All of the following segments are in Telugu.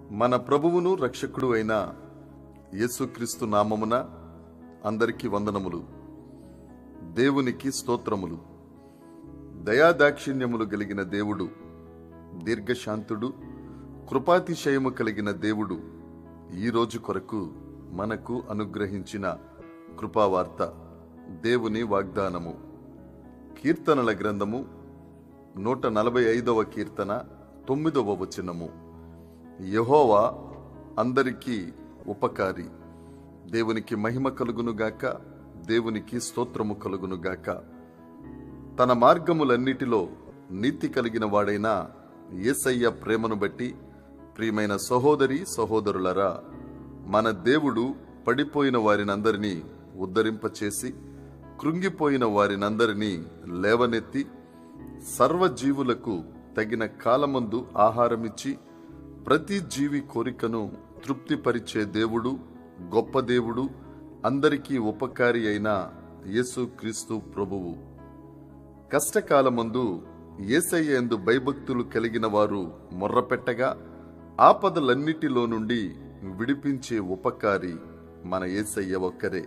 మన ప్రభువును రక్షకుడు అయిన యేసుక్రీస్తు నామమున అందరికీ వందనములు దేవునికి స్తోత్రములు దయాదాక్షిణ్యములు కలిగిన దేవుడు దీర్ఘశాంతుడు కృపాతిశయము కలిగిన దేవుడు ఈ రోజు కొరకు మనకు అనుగ్రహించిన కృపావార్త దేవుని వాగ్దానము కీర్తనల గ్రంథము నూట నలభై ఐదవ కీర్తన తొమ్మిదవ వచనము యహోవా అందరికీ ఉపకారి దేవునికి మహిమ కలుగునుగాక దేవునికి స్తోత్రము కలుగునుగాక తన మార్గములన్నిటిలో నీతి కలిగిన వాడైన యేసయ్య ప్రేమను బట్టి ప్రియమైన సహోదరి సహోదరులరా మన దేవుడు పడిపోయిన వారినందరినీ ఉద్ధరింపచేసి కృంగిపోయిన వారినందరినీ లేవనెత్తి సర్వజీవులకు తగిన కాలమందు ఆహారమిచ్చి ప్రతి జీవి కోరికను తృప్తిపరిచే దేవుడు గొప్ప దేవుడు అందరికీ ఉపకారి అయిన యేసు క్రీస్తు ప్రభువు కష్టకాలమందు ఏసయ్య యందు భయభక్తులు కలిగిన వారు మొర్రపెట్టగా ఆపదలన్నిటిలో నుండి విడిపించే ఉపకారి మన ఏసయ్య ఒక్కరే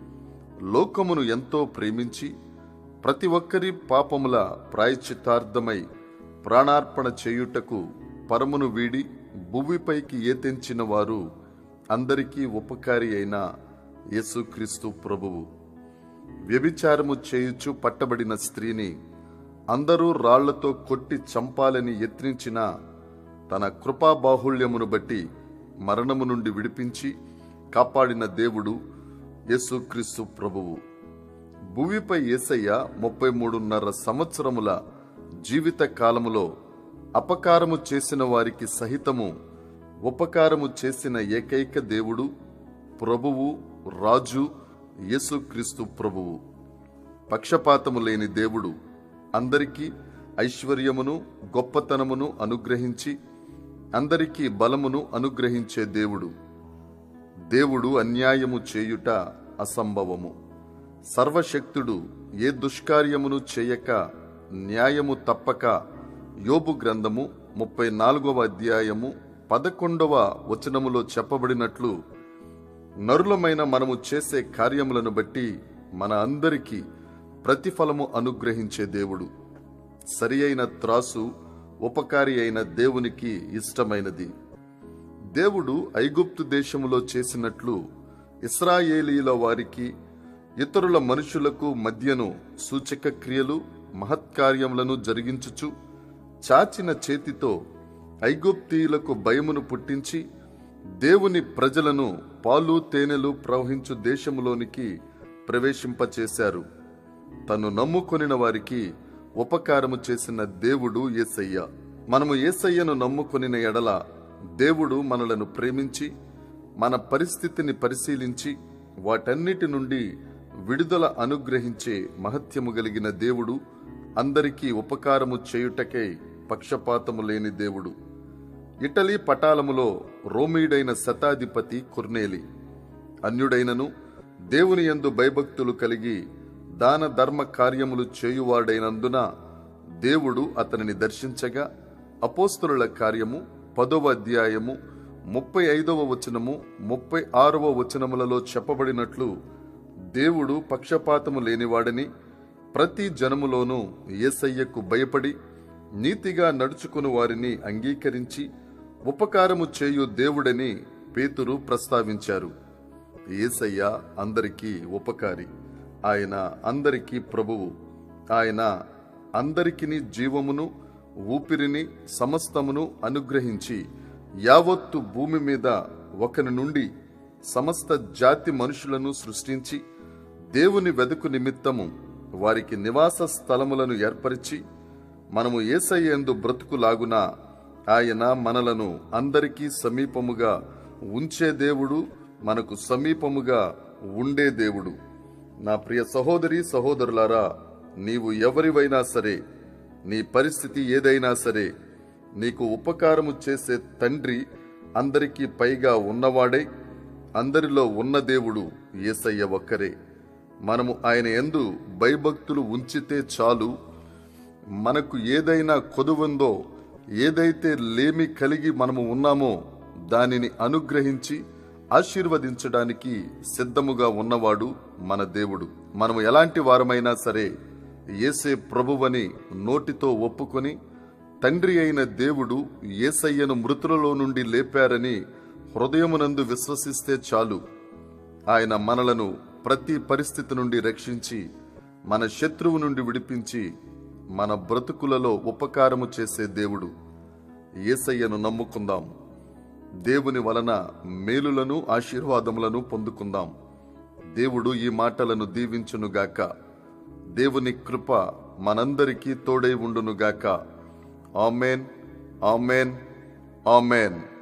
లోకమును ఎంతో ప్రేమించి ప్రతి ఒక్కరి పాపముల ప్రాయశ్చిత్తార్థమై ప్రాణార్పణ చేయుటకు పరమును వీడి భువిపైకి ఏతెంచిన వారు అందరికీ ఉపకారి అయిన యేసుక్రీస్తు ప్రభువు వ్యభిచారము చేయుచు పట్టబడిన స్త్రీని అందరూ రాళ్లతో కొట్టి చంపాలని యత్నించిన తన కృపాబాహుళ్యమును బట్టి మరణము నుండి విడిపించి కాపాడిన దేవుడు యేసుక్రీస్తు ప్రభువు భూమిపై యేసయ్య ముప్పై మూడున్నర సంవత్సరముల జీవిత కాలములో అపకారము చేసిన వారికి సహితము ఉపకారము చేసిన ఏకైక దేవుడు ప్రభువు రాజు యేసుక్రీస్తు ప్రభువు పక్షపాతము లేని దేవుడు అందరికీ ఐశ్వర్యమును గొప్పతనమును అనుగ్రహించి అందరికీ బలమును అనుగ్రహించే దేవుడు దేవుడు అన్యాయము చేయుట అసంభవము సర్వశక్తుడు ఏ దుష్కార్యమును చేయక న్యాయము తప్పక యోబు గ్రంథము ముప్పై నాలుగవ అధ్యాయము పదకొండవ వచనములో చెప్పబడినట్లు నరులమైన మనము చేసే కార్యములను బట్టి మన అందరికీ ప్రతిఫలము అనుగ్రహించే దేవుడు సరి అయిన త్రాసు ఉపకారి అయిన దేవునికి ఇష్టమైనది దేవుడు ఐగుప్తు దేశములో చేసినట్లు ఇస్రాయేలీల వారికి ఇతరుల మనుషులకు మధ్యను సూచక క్రియలు మహత్కార్యములను జరిగించుచు చాచిన చేతితో ఐగుప్తీయులకు భయమును పుట్టించి దేవుని ప్రజలను పాలు తేనెలు ప్రవహించు దేశములోనికి ప్రవేశింపచేశారు తను నమ్ముకొనిన వారికి ఉపకారము చేసిన దేవుడు ఏసయ్య మనము ఏసయ్యను నమ్ముకొనిన ఎడల దేవుడు మనలను ప్రేమించి మన పరిస్థితిని పరిశీలించి వాటన్నిటి నుండి విడుదల అనుగ్రహించే మహత్యము కలిగిన దేవుడు అందరికీ ఉపకారము చేయుటకై పక్షపాతము లేని దేవుడు ఇటలీ పటాలములో రోమీడైన శతాధిపతి కుర్నేలి అన్యుడైనను దేవుని యందు భయభక్తులు కలిగి దాన ధర్మ కార్యములు చేయువాడైనందున దేవుడు అతనిని దర్శించగా అపోస్తుల కార్యము పదవ అధ్యాయము ముప్పై ఐదవ వచనము ముప్పై ఆరవ వచనములలో చెప్పబడినట్లు దేవుడు పక్షపాతము లేనివాడని ప్రతి జనములోనూ ఏసయ్యకు భయపడి నీతిగా నడుచుకుని వారిని అంగీకరించి ఉపకారము చేయు దేవుడని పేతురు ప్రస్తావించారు ఏసయ్య అందరికీ ఉపకారి ఆయన అందరికీ ప్రభువు ఆయన అందరికిని జీవమును ఊపిరిని సమస్తమును అనుగ్రహించి యావత్తు భూమి మీద ఒకని నుండి సమస్త జాతి మనుషులను సృష్టించి దేవుని వెదుకు నిమిత్తము వారికి నివాస స్థలములను ఏర్పరిచి మనము ఏసయ్యందు బ్రతుకులాగున ఆయన మనలను అందరికీ సమీపముగా ఉంచే దేవుడు మనకు సమీపముగా ఉండే దేవుడు నా ప్రియ సహోదరి సహోదరులారా నీవు ఎవరివైనా సరే నీ పరిస్థితి ఏదైనా సరే నీకు ఉపకారము చేసే తండ్రి అందరికీ పైగా ఉన్నవాడే అందరిలో ఉన్న దేవుడు ఏసయ్య ఒక్కరే మనము ఆయన ఎందు భయభక్తులు ఉంచితే చాలు మనకు ఏదైనా కొదువుందో ఏదైతే లేమి కలిగి మనము ఉన్నామో దానిని అనుగ్రహించి ఆశీర్వదించడానికి సిద్ధముగా ఉన్నవాడు మన దేవుడు మనము ఎలాంటి వారమైనా సరే ఏసే ప్రభువని నోటితో ఒప్పుకొని తండ్రి అయిన దేవుడు ఏసయ్యను మృతులలో నుండి లేపారని హృదయమునందు విశ్వసిస్తే చాలు ఆయన మనలను ప్రతి పరిస్థితి నుండి రక్షించి మన శత్రువు నుండి విడిపించి మన బ్రతుకులలో ఉపకారము చేసే దేవుడు ఏసయ్యను నమ్ముకుందాం దేవుని వలన మేలులను ఆశీర్వాదములను పొందుకుందాం దేవుడు ఈ మాటలను దీవించునుగాక దేవుని కృప మనందరికీ తోడై ఉండునుగాక ఆమెన్ ఆమెన్ ఆమెన్